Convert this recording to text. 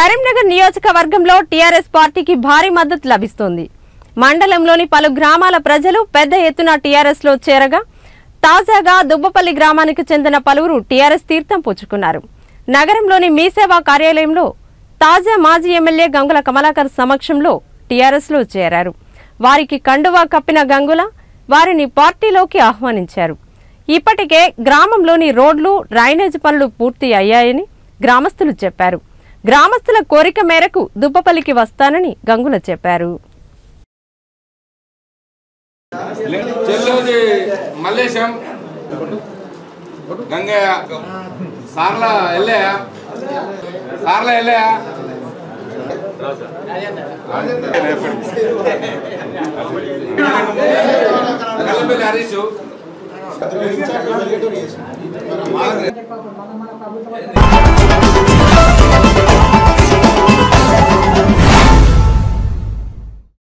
కరీంనగర్ నియోజకవర్గంలో టీఆర్ఎస్ పార్టీకి భారీ మద్దతు లభిస్తోంది మండలంలోని పలు గ్రామాల ప్రజలు పెద్ద ఎత్తున టీఆర్ఎస్ లో చేరగా తాజాగా దుబ్బపల్లి గ్రామానికి చెందిన పలువురు టీఆర్ఎస్ తీర్థం పుచ్చుకున్నారు నగరంలోని మీసేవా కార్యాలయంలో తాజా మాజీ ఎమ్మెల్యే గంగుల కమలాకర్ సమక్షంలో టీఆర్ఎస్ లో చేరారు వారికి కండువా కప్పిన గంగుల వారిని పార్టీలోకి ఆహ్వానించారు ఇప్పటికే గ్రామంలోని రోడ్లు డ్రైనేజ్ పనులు పూర్తి అయ్యాయని గ్రామస్తులు చెప్పారు గ్రామస్తుల కోరిక మేరకు దుబ్బపల్లికి వస్తానని గంగుల చెప్పారు చెల్లోజీ మల్లేశం గంగయ్య సార్ల ఎల్లయ్య సార్ల ఎల్లయ్య కల్లపల్లి హరీష్